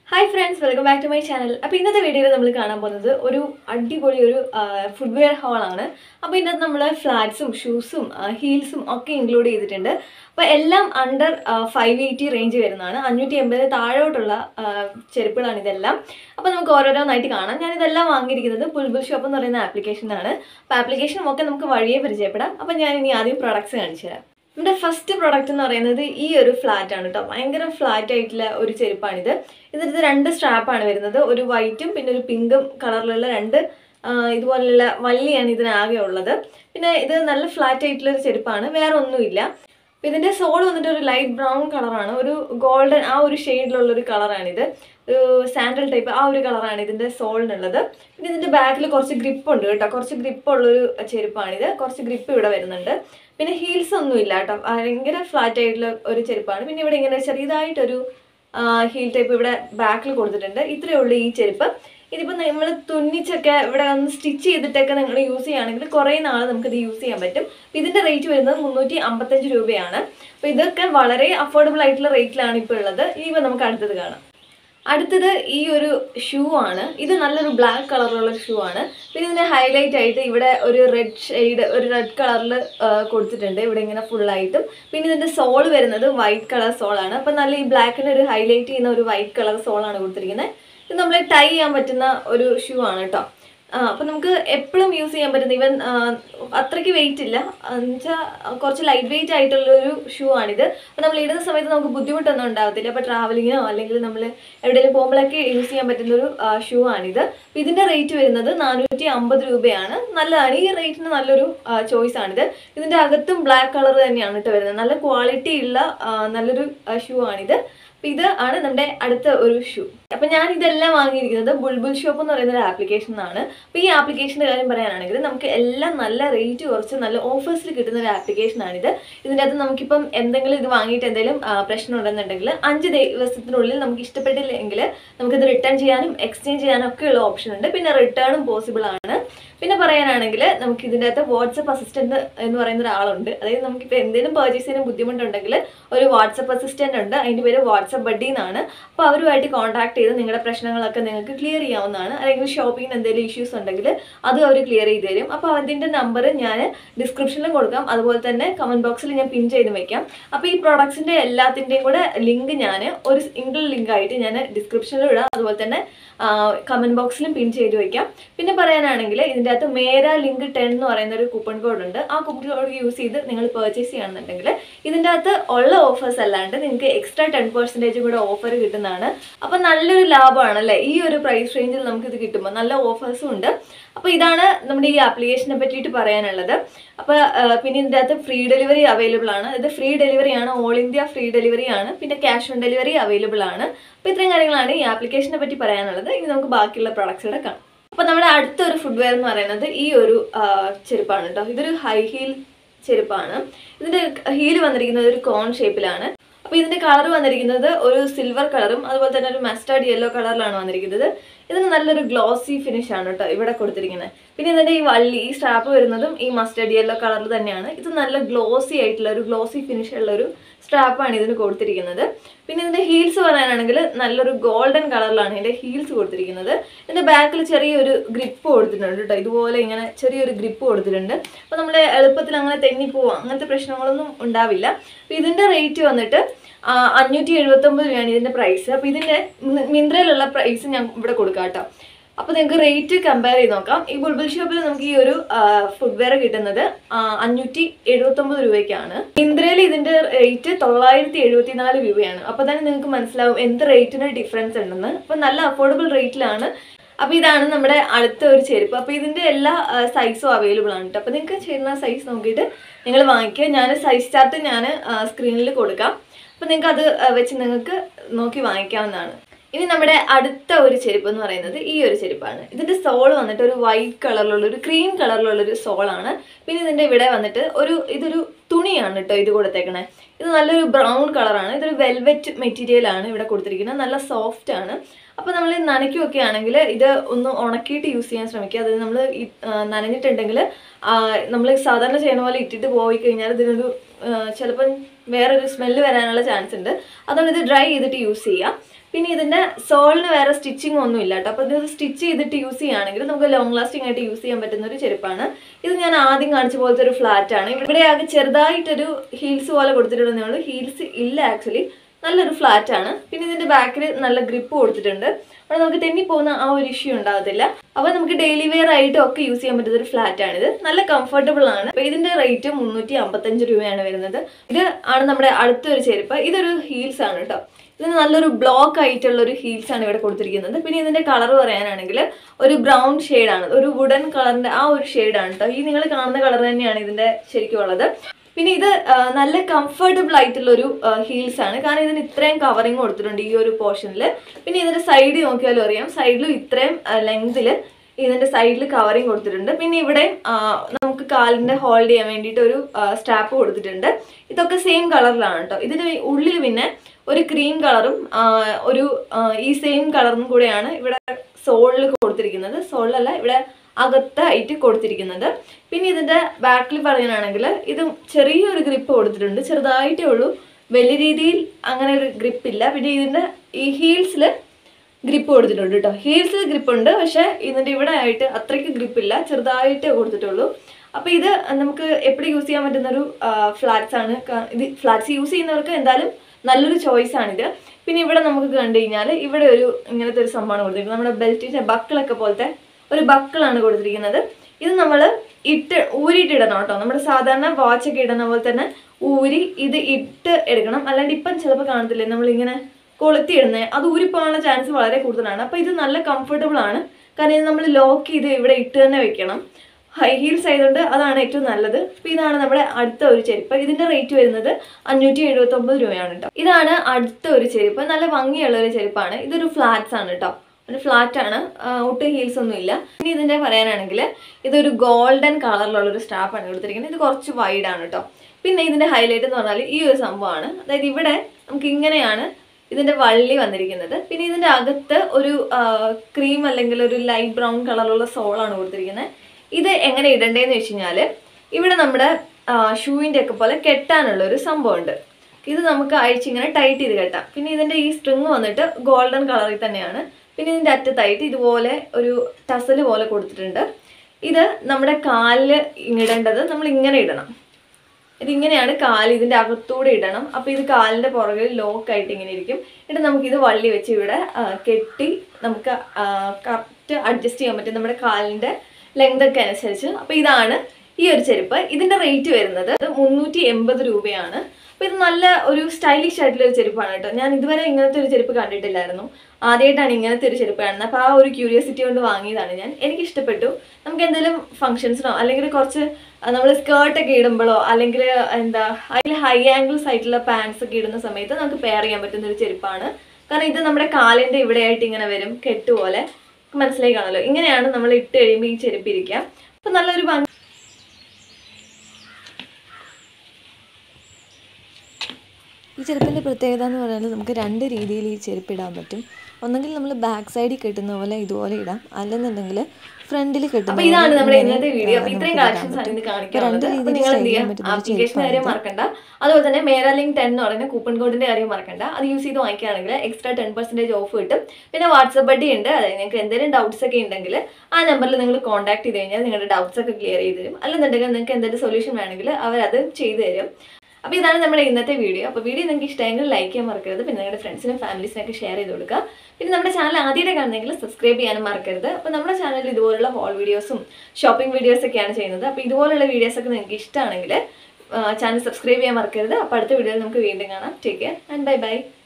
Hi friends welcome back to my channel അപ്പോൾ ഇന്നത്തെ വീഡിയോയിൽ നമ്മൾ കാണാൻ പോകുന്നത് ഒരു അടിപൊളി ഒരു ഫുഡ്വെയർ ഹാളാണ് അപ്പോൾ ഇതിനകത്ത് നമ്മൾ ഫ്ലാറ്റ്സും ഷൂസും ഹീൽസും ഒക്കെ ഇൻക്ലൂഡ് ചെയ്തിട്ടുണ്ട് അപ്പോൾ എല്ലാം അണ്ടർ ഫൈവ് എയ്റ്റി റേഞ്ച് വരുന്നതാണ് അഞ്ഞൂറ്റി എൺപത് താഴോട്ടുള്ള ആ, ചെരുപ്പുകളാണ് ഇതെല്ലാം അപ്പോൾ നമുക്ക് ഓരോരോന്നായിട്ട് കാണാം ഞാൻ ഇതെല്ലാം വാങ്ങിയിരിക്കുന്നത് ബുൾബുൾ ഷോപ്പ് എന്ന് പറയുന്ന ആപ്ലിക്കേഷനാണ് അപ്പോൾ ആപ്ലിക്കേഷനും ഒക്കെ നമുക്ക് വഴിയെ പരിചയപ്പെടാം അപ്പോൾ ഞാൻ ഇനി ആദ്യം പ്രൊഡക്ട്സ് കാണിച്ചു തരാം നമ്മുടെ ഫസ്റ്റ് പ്രോഡക്റ്റ് എന്ന് പറയുന്നത് ഈ ഒരു ഫ്ലാറ്റ് ആണ് കേട്ടോ ഭയങ്കര ഫ്ലാറ്റ് ആയിട്ടുള്ള ഒരു ചെരുപ്പാണിത് ഇതിനകത്ത് രണ്ട് സ്ട്രാപ്പാണ് വരുന്നത് ഒരു വൈറ്റും പിന്നെ ഒരു പിങ്കും കളറിലുള്ള രണ്ട് ആ, ഇതുപോലുള്ള വള്ളിയാണ് ഇതിനാകെ ഉള്ളത് പിന്നെ ഇത് നല്ല ഫ്ലാറ്റ് ആയിട്ടുള്ള ഒരു ചെരുപ്പാണ് വേറെ ഒന്നുമില്ല അപ്പൊ ഇതിന്റെ സോൾ വന്നിട്ട് ഒരു ലൈറ്റ് ബ്രൗൺ കളറാണ് ഒരു ഗോൾഡൻ ആ ഒരു ഷെയ്ഡിലുള്ള ഒരു കളറാണിത് ഒരു സാൻഡൽ ടൈപ്പ് ആ ഒരു കളറാണ് ഇതിന്റെ സോളിനുള്ളത് പിന്നെ ഇതിന്റെ ബാക്കിൽ കുറച്ച് ഗ്രിപ്പ് ഉണ്ട് കേട്ടോ കുറച്ച് ഗ്രിപ്പ് ഉള്ളൊരു ചെരുപ്പാണിത് കുറച്ച് ഗ്രിപ്പ് ഇവിടെ വരുന്നുണ്ട് പിന്നെ ഹീൽസ് ഒന്നും ഇല്ല കേട്ടോ ഭയങ്കര ഫ്ലാറ്റ് ആയിട്ടുള്ള ഒരു ചെരുപ്പാണ് പിന്നെ ഇവിടെ ഇങ്ങനെ ചെറിയതായിട്ടൊരു ഹീൽ ടൈപ്പ് ഇവിടെ ബാക്കിൽ കൊടുത്തിട്ടുണ്ട് ഇത്രയേ ഉള്ളൂ ഈ ചെരുപ്പ് ഇതിപ്പോൾ നമ്മൾ തുന്നിച്ചൊക്കെ ഇവിടെ ഒന്ന് സ്റ്റിച്ച് ചെയ്തിട്ടൊക്കെ നിങ്ങൾ യൂസ് ചെയ്യുകയാണെങ്കിൽ കുറേ നാൾ നമുക്കിത് യൂസ് ചെയ്യാൻ പറ്റും അപ്പോൾ ഇതിൻ്റെ റേറ്റ് വരുന്നത് മുന്നൂറ്റി അമ്പത്തഞ്ച് രൂപയാണ് അപ്പോൾ ഇതൊക്കെ വളരെ അഫോർഡബിൾ ആയിട്ടുള്ള റേറ്റിലാണ് ഇപ്പോൾ ഉള്ളത് ഇനിയിപ്പോൾ നമുക്ക് അടുത്തത് കാണാം അടുത്തത് ഈ ഒരു ഷൂ ആണ് ഇത് നല്ലൊരു ബ്ലാക്ക് കളറിലുള്ള ഷൂ ആണ് പിന്നെ ഇതിന് ഹൈലൈറ്റ് ആയിട്ട് ഇവിടെ ഒരു റെഡ് ഷെയ്ഡ് ഒരു റെഡ് കളറിൽ കൊടുത്തിട്ടുണ്ട് ഇവിടെ ഇങ്ങനെ ഫുള്ളായിട്ടും പിന്നെ ഇതിന്റെ സോൾ വരുന്നത് വൈറ്റ് കളർ സോളാണ് അപ്പം നല്ല ഈ ബ്ലാക്കിന് ഒരു ഹൈലൈറ്റ് ചെയ്യുന്ന ഒരു വൈറ്റ് കളർ സോളാണ് കൊടുത്തിരിക്കുന്നത് ഇത് നമ്മൾ ടൈ ചെയ്യാൻ പറ്റുന്ന ഒരു ഷൂ ആണ് കേട്ടോ ആ അപ്പം നമുക്ക് എപ്പോഴും യൂസ് ചെയ്യാൻ പറ്റുന്ന ഇവൻ അത്രയ്ക്ക് വെയിറ്റ് ഇല്ല എന്നുവെച്ചാൽ കുറച്ച് ലൈറ്റ് വെയിറ്റ് ആയിട്ടുള്ള ഒരു ഷൂ ആണിത് അപ്പം നമ്മൾ ഇടുന്ന സമയത്ത് നമുക്ക് ബുദ്ധിമുട്ടൊന്നും ഉണ്ടാവത്തില്ല അപ്പോൾ ട്രാവലിങ്ങിനോ അല്ലെങ്കിൽ നമ്മൾ എവിടെയെങ്കിലും പോകുമ്പോഴൊക്കെ യൂസ് ചെയ്യാൻ പറ്റുന്ന ഒരു ഷൂ ആണിത് അപ്പം ഇതിൻ്റെ റേറ്റ് വരുന്നത് നാനൂറ്റി അമ്പത് രൂപയാണ് നല്ലതാണ് ഈ റേറ്റിന് നല്ലൊരു ചോയ്സ് ആണിത് ഇതിൻ്റെ അകത്തും ബ്ലാക്ക് കളർ തന്നെയാണ് കേട്ടോ വരുന്നത് നല്ല ക്വാളിറ്റി ഉള്ള ആ, നല്ലൊരു ഷൂ ആണിത് അപ്പൊ ഇത് ആണ് നമ്മുടെ അടുത്ത ഒരു ഷൂ അപ്പൊ ഞാൻ ഇതെല്ലാം വാങ്ങിയിരിക്കുന്നത് ബുൾബുൾ ഷോപ്പ് എന്ന് പറയുന്ന ഒരു ആപ്ലിക്കേഷൻ ആണ് അപ്പൊ ഈ ആപ്ലിക്കേഷന്റെ കാര്യം പറയാനാണെങ്കിൽ നമുക്ക് എല്ലാം നല്ല റേറ്റ് കുറച്ച് നല്ല ഓഫേഴ്സിൽ കിട്ടുന്ന ഒരു ആപ്ലിക്കേഷൻ ആണിത് ഇതിൻ്റെ അകത്ത് നമുക്കിപ്പം എന്തെങ്കിലും ഇത് വാങ്ങിയിട്ട് എന്തെങ്കിലും ആ, പ്രശ്നം ഉണ്ടെന്നുണ്ടെങ്കിൽ അഞ്ച് ദിവസത്തിനുള്ളിൽ നമുക്ക് ഇഷ്ടപ്പെട്ടില്ലെങ്കിൽ നമുക്കിത് റിട്ടേൺ ചെയ്യാനും എക്സ്ചേഞ്ച് ചെയ്യാനും ഒക്കെ ഉള്ള ഓപ്ഷൻ ഉണ്ട് പിന്നെ റിട്ടേണും പോസിബിൾ ആണ് പിന്നെ പറയാനാണെങ്കിൽ നമുക്ക് ഇതിൻ്റെ അകത്ത് വാട്സപ്പ് അസിസ്റ്റന്റ് എന്ന് പറയുന്ന ഒരാളുണ്ട് അതായത് നമുക്കിപ്പോൾ എന്തെങ്കിലും പർച്ചേസ് ചെയ്യാൻ ബുദ്ധിമുട്ടുണ്ടെങ്കിൽ ഒരു വാട്സപ്പ് അസിസ്റ്റന്റ് ഉണ്ട് അതിൻ്റെ പേര് വാട്സപ്പ് ബഡ്ഡി എന്നാണ് അപ്പോൾ അവരുമായിട്ട് കോൺടാക്ട് ചെയ്ത് നിങ്ങളുടെ പ്രശ്നങ്ങളൊക്കെ നിങ്ങൾക്ക് ക്ലിയർ ചെയ്യാവുന്നതാണ് അല്ലെങ്കിൽ ഷോപ്പിങ്ങിന് എന്തെങ്കിലും ഇഷ്യൂസ് ഉണ്ടെങ്കിൽ അത് അവർ ക്ലിയർ ചെയ്ത് തരും അപ്പോൾ അതിൻ്റെ നമ്പർ ഞാൻ ഡിസ്ക്രിപ്ഷനിലും കൊടുക്കാം അതുപോലെ തന്നെ കമൻറ്റ് ബോക്സിൽ ഞാൻ പിൻ ചെയ്ത് വെക്കാം അപ്പോൾ ഈ പ്രോഡക്ട്സിൻ്റെ എല്ലാത്തിൻ്റെയും കൂടെ ലിങ്ക് ഞാൻ ഒരു സിംഗിൾ ലിങ്ക് ആയിട്ട് ഞാൻ ഡിസ്ക്രിപ്ഷനിലും ഇടാം അതുപോലെ തന്നെ കമൻറ്റ് ബോക്സിലും പിൻ ചെയ്ത് വെക്കാം പിന്നെ പറയാനാണെങ്കിൽ ഇതിൻ്റെ അകത്ത് മേര ലിങ്ക് ടെൻ എന്ന് പറയുന്ന ഒരു കൂപ്പൺ കോഡ് ഉണ്ട് ആ കൂപ്പൺ കോഡ് യൂസ് ചെയ്ത് നിങ്ങൾ പർച്ചേസ് ചെയ്യുകയാണെന്നുണ്ടെങ്കിൽ ഇതിൻ്റെ അകത്ത് ഉള്ള ഓഫേഴ്സ് അല്ലാണ്ട് നിങ്ങൾക്ക് എക്സ്ട്രാ ടെൻ പെർസെൻറ്റേജ് കൂടെ ഓഫർ കിട്ടുന്നതാണ് അപ്പോൾ നല്ലൊരു ലാഭമാണ് അല്ലേ ഈ ഒരു പ്രൈസ് റേഞ്ചിൽ നമുക്ക് ഇത് കിട്ടുമ്പോൾ നല്ല ഓഫേഴ്സും ഉണ്ട് അപ്പോൾ ഇതാണ് നമ്മുടെ ഈ ആപ്ലിക്കേഷനെ പറ്റിയിട്ട് പറയാനുള്ളത് അപ്പോൾ പിന്നെ ഇതിൻ്റെ അകത്ത് ഫ്രീ ഡെലിവറി അവൈലബിൾ ആണ് ഇത് ഫ്രീ ഡെലിവറി ആണ് ഓൾ ഇന്ത്യ ഫ്രീ ഡെലിവറി ആണ് പിന്നെ ക്യാഷ് ഓൺ ഡെലിവറി അവൈലബിൾ ആണ് അപ്പോൾ ഇത്രയും കാര്യങ്ങളാണ് ഈ ആപ്ലിക്കേഷനെ പറ്റി പറയാനുള്ളത് ഇനി നമുക്ക് ബാക്കിയുള്ള പ്രൊഡക്ട്സ് കൂടെ കാണാം അപ്പോൾ നമ്മുടെ അടുത്തൊരു ഫുഡ്വെയർ എന്ന് പറയുന്നത് ഈ ഒരു ആ, ചെരുപ്പാണ് കേട്ടോ ഇതൊരു ഹൈ ഹീൽ ചെരുപ്പാണ് ഇതിൻ്റെ ഹീൽ വന്നിരിക്കുന്നത് ഒരു കോൺ ഷേപ്പിലാണ് അപ്പോൾ ഇതിന്റെ കളർ വന്നിരിക്കുന്നത് ഒരു സിൽവർ കളറും അതുപോലെ തന്നെ ഒരു മസ്റ്റാർഡ് യെല്ലോ കളറിലാണ് വന്നിരിക്കുന്നത് ഇതിന് നല്ലൊരു ഗ്ലോസി ഫിനിഷ് ആണ് കേട്ടോ ഇവിടെ കൊടുത്തിരിക്കുന്നത് പിന്നെ ഇതിന്റെ ഈ വള്ളി ഈ സ്ട്രാപ്പ് വരുന്നതും ഈ മസ്റ്റാർഡ് യെല്ലോ കളറിൽ തന്നെയാണ് ഇത് നല്ല ഗ്ലോസി ആയിട്ടുള്ള ഒരു ഗ്ലോസി ഫിനിഷ് ഉള്ള ഒരു സ്ട്രാപ്പാണ് ഇതിന് കൊടുത്തിരിക്കുന്നത് പിന്നെ ഇതിന്റെ ഹീൽസ് പറയാനാണെങ്കിൽ നല്ലൊരു ഗോൾഡൻ കളറിലാണ് ഇതിന്റെ ഹീൽസ് കൊടുത്തിരിക്കുന്നത് ഇതിന്റെ ബാക്കിൽ ചെറിയൊരു ഗ്രിപ്പ് കൊടുത്തിട്ടുണ്ട് കേട്ടോ ഇതുപോലെ ഇങ്ങനെ ചെറിയൊരു ഗ്രിപ്പ് കൊടുത്തിട്ടുണ്ട് അപ്പോൾ നമ്മൾ എളുപ്പത്തിൽ അങ്ങനെ തെന്നിപ്പോവും അങ്ങനത്തെ പ്രശ്നങ്ങളൊന്നും ഉണ്ടാവില്ല അപ്പോൾ ഇതിന്റെ റേറ്റ് വന്നിട്ട് ആ, അഞ്ഞൂറ്റി എഴുപത്തൊമ്പത് രൂപയാണ് ഇതിന്റെ പ്രൈസ് അപ്പോൾ ഇതിന്റെ മി- മിന്ത്രയിലുള്ള പ്രൈസ് ഞാൻ ഇവിടെ കൊടുക്കാം കേട്ടോ അപ്പോൾ നിങ്ങൾക്ക് റേറ്റ് കമ്പയർ ചെയ്ത് നോക്കാം ഈ ബുൾബുൾ ഷോപ്പിൽ നമുക്ക് ഈ ഒരു ഫുഡ്വെയർ കിട്ടുന്നത് ആ, അഞ്ഞൂറ്റി എഴുപത്തൊമ്പത് രൂപയ്ക്കാണ് മിന്ത്രയിൽ ഇതിന്റെ റേറ്റ് തൊള്ളായിരത്തി എഴുപത്തിനാല് രൂപയാണ് അപ്പോൾ തന്നെ നിങ്ങൾക്ക് മനസ്സിലാവും എന്ത് റേറ്റിന് ഡിഫറൻസ് ഉണ്ടെന്ന് അപ്പോൾ നല്ല അഫോർഡബിൾ റേറ്റിലാണ് അപ്പോൾ ഇതാണ് നമ്മുടെ അടുത്ത ഒരു ചെരുപ്പ് അപ്പോൾ ഇതിന്റെ എല്ലാ സൈസും അവൈലബിൾ ആണ് കേട്ടോ അപ്പോൾ നിങ്ങൾക്ക് ചേരുന്ന സൈസ് നോക്കിയിട്ട് നിങ്ങൾ വാങ്ങിക്കുക ഞാൻ സൈസ് ചാർട്ട് ഞാൻ സ്ക്രീനിൽ കൊടുക്കാം അപ്പോൾ നിങ്ങൾക്ക് അത് ആ, വെച്ച് നിങ്ങൾക്ക് നോക്കി വാങ്ങിക്കാവുന്നതാണ് ഇനി നമ്മുടെ അടുത്ത ഒരു ചെരുപ്പ് എന്ന് പറയുന്നത് ഈ ഒരു ചെരുപ്പാണ് ഇതിന്റെ സോൾ വന്നിട്ട് ഒരു വൈറ്റ് കളറിലുള്ള ഒരു ക്രീം കളറിലുള്ള ഒരു സോളാണ് പിന്നെ ഇതിന്റെ ഇവിടെ വന്നിട്ട് ഒരു ഇതൊരു തുണിയാണ് കേട്ടോ ഇത് കൊടുത്തേക്കണേ ഇത് നല്ലൊരു ബ്രൗൺ കളറാണ് ഇതൊരു വെൽവെറ്റ് മെറ്റീരിയൽ ആണ് ഇവിടെ കൊടുത്തിരിക്കുന്നത് നല്ല സോഫ്റ്റ് ആണ് അപ്പോൾ നമ്മൾ നനയ്ക്കുകയൊക്കെ ആണെങ്കിൽ ഇത് ഒന്ന് ഉണക്കിയിട്ട് യൂസ് ചെയ്യാൻ ശ്രമിക്കുക അതായത് നമ്മൾ നനഞ്ഞിട്ടുണ്ടെങ്കിൽ നമ്മൾ സാധാരണ ചെയ്യുന്ന പോലെ ഇട്ടിട്ട് പോയി കഴിഞ്ഞാൽ ഇതിനൊരു ആ, ചിലപ്പം വേറൊരു സ്മെല്ല് വരാനുള്ള ചാൻസ് ഉണ്ട് അതുകൊണ്ട് ഇത് ഡ്രൈ ചെയ്തിട്ട് യൂസ് ചെയ്യാം പിന്നെ ഇതിൻ്റെ സോളിന് വേറെ സ്റ്റിച്ചിങ് ഒന്നും ഇല്ല കേട്ടോ അപ്പോൾ ഇത് സ്റ്റിച്ച് ചെയ്തിട്ട് യൂസ് ചെയ്യുകയാണെങ്കിൽ നമുക്ക് ലോങ് ലാസ്റ്റിംഗ് ആയിട്ട് യൂസ് ചെയ്യാൻ പറ്റുന്ന ഒരു ചെരുപ്പാണ് ഇത് ഞാൻ ആദ്യം കാണിച്ച പോലത്തെ ഒരു ഫ്ലാറ്റ് ആണ് ഇവിടെ ആകെ ചെറുതായിട്ടൊരു ഹീൽസ് പോലെ കൊടുത്തിട്ടുണ്ടെന്നേ ഉള്ളൂ ഹീൽസ് ഇല്ല ആക്ച്വലി നല്ലൊരു ഫ്ലാറ്റ് ആണ് പിന്നെ ഇതിന്റെ ബാക്കിൽ നല്ല ഗ്രിപ്പ് കൊടുത്തിട്ടുണ്ട് അവിടെ നമുക്ക് തെന്നി പോകുന്ന ആ ഒരു ഇഷ്യൂ ഉണ്ടാകത്തില്ല അപ്പോൾ നമുക്ക് ഡെയിലി വെയർ ആയിട്ടും ഒക്കെ യൂസ് ചെയ്യാൻ പറ്റുന്ന ഒരു ഫ്ലാറ്റ് ആണിത് നല്ല കംഫർട്ടബിൾ ആണ് അപ്പോൾ ഇതിന്റെ റേറ്റ് മുന്നൂറ്റി അമ്പത്തഞ്ച് രൂപയാണ് വരുന്നത് ഇത് ആണ് നമ്മുടെ അടുത്തൊരു ചെരുപ്പ് ഇതൊരു ഹീൽസ് ആണ് കേട്ടോ ഇതിന് നല്ലൊരു ബ്ലോക്ക് ആയിട്ടുള്ള ഒരു ഹീൽസ് ആണ് ഇവിടെ കൊടുത്തിരിക്കുന്നത് പിന്നെ ഇതിന്റെ കളർ പറയാനാണെങ്കിൽ ഒരു ബ്രൗൺ ആണ് ഒരു വുഡൻ കളറിന്റെ ആ ഒരു ആണ് കേട്ടോ ഈ നിങ്ങൾ കാണുന്ന കളർ തന്നെയാണ് ഇതിന്റെ ശരിക്കും ഉള്ളത് പിന്നെ ഇത് ആ, നല്ല കംഫർട്ടബിൾ ആയിട്ടുള്ള ഒരു ഹീൽസ് ആണ് കാരണം ഇതിന് ഇത്രയും കവറിങ് കൊടുത്തിട്ടുണ്ട് ഈ ഒരു പോർഷനിൽ പിന്നെ ഇതിന്റെ സൈഡ് നോക്കിയാലും അറിയാം സൈഡിലും ഇത്രയും ലെങ്തിൽ ഇതിന്റെ സൈഡിൽ കവറിങ് കൊടുത്തിട്ടുണ്ട് പിന്നെ ഇവിടെ ആ, നമുക്ക് കാലിന്റെ ഹോൾഡ് ചെയ്യാൻ വേണ്ടിയിട്ട് ഒരു സ്റ്റാപ്പ് കൊടുത്തിട്ടുണ്ട് ഇതൊക്കെ സെയിം കളറിലാണ് കേട്ടോ ഇതിന് ഉള്ളിൽ പിന്നെ ഒരു ക്രീം കളറും ആ, ഒരു ആ, ഈ സെയിം കളറും കൂടെയാണ് ഇവിടെ സോളിൽ കൊടുത്തിരിക്കുന്നത് സോളിലല്ല ഇവിടെ അകത്തായിട്ട് കൊടുത്തിരിക്കുന്നത് പിന്നെ ഇതിന്റെ ബാക്കിൽ പറയാനാണെങ്കിൽ ഇത് ചെറിയൊരു ഗ്രിപ്പ് കൊടുത്തിട്ടുണ്ട് ചെറുതായിട്ടേ ഉള്ളൂ വലിയ രീതിയിൽ അങ്ങനെ ഒരു ഗ്രിപ്പ് ഇല്ല പിന്നെ ഇതിന്റെ ഈ ഹീൽസിൽ ഗ്രിപ്പ് കൊടുത്തിട്ടുണ്ട് കേട്ടോ ഹീൽസിൽ ഗ്രിപ്പ് ഉണ്ട് പക്ഷെ ഇതിന്റെ ഇവിടെ ആയിട്ട് അത്രയ്ക്ക് ഗ്രിപ്പ് ഇല്ല ചെറുതായിട്ടേ കൊടുത്തിട്ടുള്ളൂ അപ്പോൾ ഇത് നമുക്ക് എപ്പോഴും യൂസ് ചെയ്യാൻ പറ്റുന്ന ഒരു ഫ്ലാറ്റ്സ് ആണ് ക- ഇത് ഫ്ലാറ്റ്സ് യൂസ് ചെയ്യുന്നവർക്ക് എന്തായാലും നല്ലൊരു ചോയ്സ് ആണിത് പിന്നെ ഇവിടെ നമുക്ക് കണ്ടു കഴിഞ്ഞാൽ ഇവിടെ ഒരു ഇങ്ങനത്തെ ഒരു സംഭവമാണ് കൊടുത്തിരിക്കുന്നത് നമ്മുടെ ബെൽറ്റിന്റെ ബക്കിളൊക്കെ പോലത്തെ ഒരു ബക്കിളാണ് കൊടുത്തിരിക്കുന്നത് ഇത് നമ്മൾ ഇട്ട് ഊരിയിട്ടിടണം കേട്ടോ നമ്മുടെ സാധാരണ വാച്ചൊക്കെ ഇടുന്ന പോലെ തന്നെ ഊരി ഇത് ഇട്ട് എടുക്കണം അല്ലാണ്ട് ഇപ്പം ചിലപ്പോൾ കാണത്തില്ലേ നമ്മളിങ്ങനെ കൊളുത്തി ഇടുന്നത് അത് ഊരിപ്പോകാനുള്ള ചാൻസ് വളരെ കൂടുതലാണ് അപ്പോൾ ഇത് നല്ല കംഫർട്ടബിൾ ആണ് കാരണം ഇത് നമ്മൾ ലോക്ക് ചെയ്ത് ഇവിടെ ഇട്ട് തന്നെ വെക്കണം ഹൈ ഹീൽസ് ആയതുകൊണ്ട് അതാണ് ഏറ്റവും നല്ലത് അപ്പോൾ ഇതാണ് നമ്മുടെ അടുത്ത ഒരു ചെരുപ്പ് ഇതിന്റെ റേറ്റ് വരുന്നത് അഞ്ഞൂറ്റി എഴുപത്തി ഒമ്പത് രൂപയാണ് കേട്ടോ ഇതാണ് അടുത്ത ഒരു ചെരുപ്പ് നല്ല ഭംഗിയുള്ള ഒരു ചെരുപ്പാണ് ഇതൊരു ഫ്ലാറ്റ്സ് ആണ് കേട്ടോ ഒരു ഫ്ലാറ്റ് ആണ് ആ, ഒട്ടും ഹീൽസ് ഒന്നും ഇല്ല ഇനി ഇതിന്റെ പറയാനാണെങ്കിൽ ഇതൊരു ഗോൾഡൻ കളറിലുള്ള ഒരു സ്റ്റാപ്പാണ് കൊടുത്തിരിക്കുന്നത് ഇത് കുറച്ച് വൈഡ് ആണ് കേട്ടോ പിന്നെ ഇതിന്റെ ഹൈലൈറ്റ് എന്ന് പറഞ്ഞാൽ ഈ ഒരു സംഭവമാണ് അതായത് ഇവിടെ നമുക്ക് ഇങ്ങനെയാണ് ഇതിന്റെ വള്ളി വന്നിരിക്കുന്നത് പിന്നെ ഇതിന്റെ അകത്ത് ഒരു ക്രീം അല്ലെങ്കിൽ ഒരു ലൈറ്റ് ബ്രൗൺ കളറുള്ള സോളാണ് കൊടുത്തിരിക്കുന്നത് ഇത് എങ്ങനെ ഇടണ്ടേന്ന് വെച്ച് കഴിഞ്ഞാൽ ഇവിടെ നമ്മുടെ ഷൂവിൻ്റെ ഒക്കെ പോലെ കെട്ടാനുള്ള ഒരു സംഭവമുണ്ട് ഇത് നമുക്ക് അഴിച്ച് ഇങ്ങനെ ടൈറ്റ് ചെയ്ത് കെട്ടാം പിന്നെ ഇതിന്റെ ഈ സ്ട്രിങ് വന്നിട്ട് ഗോൾഡൻ കളറിൽ തന്നെയാണ് പിന്നെ ഇതിന്റെ അറ്റത്തായിട്ട് ഇതുപോലെ ഒരു ടസൽ പോലെ കൊടുത്തിട്ടുണ്ട് ഇത് നമ്മുടെ കാലിൽ ഇടേണ്ടത് നമ്മൾ ഇങ്ങനെ ഇടണം ഇതിങ്ങനെയാണ് കാല് ഇതിന്റെ അകത്തൂടെ ഇടണം അപ്പൊ ഇത് കാലിന്റെ പുറകിൽ ലോക്ക് ആയിട്ട് ഇങ്ങനെ ഇരിക്കും എന്നിട്ട് നമുക്ക് ഇത് വള്ളി വെച്ച് ഇവിടെ ആ, കെട്ടി നമുക്ക് കറക്റ്റ് അഡ്ജസ്റ്റ് ചെയ്യാൻ പറ്റും നമ്മുടെ കാലിന്റെ ലെങ്ത് ഒക്കെ അനുസരിച്ച് അപ്പൊ ഇതാണ് ഈ ഒരു ചെരുപ്പ് ഇതിന്റെ റേറ്റ് വരുന്നത് മുന്നൂറ്റി എൺപത് രൂപയാണ് അപ്പൊ ഇത് നല്ല ഒരു സ്റ്റൈലിഷ് ആയിട്ടുള്ള ഒരു ചെരുപ്പാണ് കേട്ടോ ഞാൻ ഇതുവരെ ഇങ്ങനത്തെ ഒരു ചെരുപ്പ് കണ്ടിട്ടില്ലായിരുന്നു ആദ്യമായിട്ടാണ് ഇങ്ങനത്തെ ഒരു ചെരുപ്പ് കാണുന്നത് അപ്പോൾ ആ ഒരു ക്യൂരിയോസിറ്റി കൊണ്ട് വാങ്ങിയതാണ് ഞാൻ എനിക്ക് ഇഷ്ടപ്പെട്ടു നമുക്ക് എന്തെങ്കിലും ഫംഗ്ഷൻസിനോ അല്ലെങ്കിൽ കുറച്ച് നമ്മൾ സ്കേർട്ടൊക്കെ ഇടുമ്പോഴോ അല്ലെങ്കിൽ എന്താ അതിൽ ഹൈ ആംഗിൾസ് ആയിട്ടുള്ള പാൻസ് ഒക്കെ ഇടുന്ന സമയത്ത് നമുക്ക് പെയർ ചെയ്യാൻ പറ്റുന്ന ഒരു ചെരുപ്പാണ് കാരണം ഇത് നമ്മുടെ കാലിൻ്റെ ഇവിടെയായിട്ട് ഇങ്ങനെ വരും കെട്ടുപോലെ മനസ്സിലായി കാണുമല്ലോ ഇങ്ങനെയാണ് നമ്മൾ ഇട്ട് കഴിയുമ്പോൾ ഈ ചെരുപ്പ് ഇരിക്കുക അപ്പം നല്ലൊരു ഭംഗി ഈ ചെരുപ്പിൻ്റെ പ്രത്യേകത എന്ന് പറയുന്നത് നമുക്ക് രണ്ട് രീതിയിൽ ഈ ചെരുപ്പ് ഇടാൻ പറ്റും ഒന്നെങ്കിൽ നമ്മൾ ബാക്ക് സൈഡിൽ കെട്ടുന്ന പോലെ ഇതുപോലെ ഇടാം അല്ലെന്നുണ്ടെങ്കിൽ ഫ്രണ്ടിൽ കെട്ടുന്ന അപ്പൊ ഇതാണ് പോലെ നമ്മുടെ ഇങ്ങനെ, ഇന്നത്തെ വീഡിയോ ആ, അപ്പൊ നമുക്ക് ഇത്രയും ഇടാൻ കളക്ഷൻസ് ആണ് പറ്റും. ഇന്ന് അപ്പോൾ രണ്ട് കാണിക്കാറുള്ളത് അപ്പൊ രീതിയിൽ നിങ്ങൾ എന്ത് ചെയ്യാൻ ചെയ്യാം പറ്റുന്ന ഒരു ആപ്ലിക്കേഷൻ കാര്യം ചെരുപ്പാണിത്. മറക്കണ്ട അതുപോലെ തന്നെ മേര ലിങ്ക് ടെൻ എന്ന് പറയുന്ന കൂപ്പൺ കോഡിന്റെ കാര്യം മറക്കണ്ട അത് യൂസ് ചെയ്ത് വാങ്ങിക്കുകയാണെങ്കിൽ എക്സ്ട്രാ ടെൻ പെർസെന്റേജ് ഓഫ് കിട്ടും പിന്നെ വാട്സപ്പ് ബഡി ഉണ്ട് അതായത് നിങ്ങൾക്ക് എന്തെങ്കിലും ഡൗട്ട്സ് ഒക്കെ ഉണ്ടെങ്കിൽ ആ നമ്പറിൽ നിങ്ങൾ കോൺടാക്ട് ചെയ്ത് കഴിഞ്ഞാൽ നിങ്ങളുടെ ഡൗട്ട്സ് ഒക്കെ ക്ലിയർ ചെയ്ത് തരും അല്ലെന്നുണ്ടെങ്കിൽ നിങ്ങൾക്ക് എന്തെങ്കിലും സൊല്യൂഷൻ വേണമെങ്കിൽ അവരത് ചെയ്തു തരും അപ്പോൾ ഇതാണ് നമ്മുടെ ഇന്നത്തെ വീഡിയോ അപ്പോൾ വീഡിയോ നിങ്ങൾക്ക് ഇഷ്ടമെങ്കിൽ ലൈക്ക് ചെയ്യാൻ മറക്കരുത് പിന്നെ നിങ്ങളുടെ ഫ്രണ്ട്സിനും ഫാമിലീസിനൊക്കെ ഷെയർ ചെയ്ത് കൊടുക്കുക പിന്നെ നമ്മുടെ ചാനൽ ആദ്യമായിട്ട് കാണുന്നെങ്കിൽ സബ്സ്ക്രൈബ് ചെയ്യാനും മറക്കരുത് അപ്പോൾ നമ്മുടെ ചാനലിൽ ഇതുപോലുള്ള ഹോൾ വീഡിയോസും ഷോപ്പിംഗ് വീഡിയോസ് ഒക്കെയാണ് ചെയ്യുന്നത് അപ്പോൾ ഇതുപോലുള്ള വീഡിയോസ് ഒക്കെ നിങ്ങൾക്ക് ഇഷ്ടമാണെങ്കിൽ ചാനൽ സബ്സ്ക്രൈബ് ചെയ്യാൻ മറക്കരുത് അപ്പോൾ അടുത്ത വീഡിയോയിൽ നമുക്ക് വീണ്ടും കാണാം take care and bye by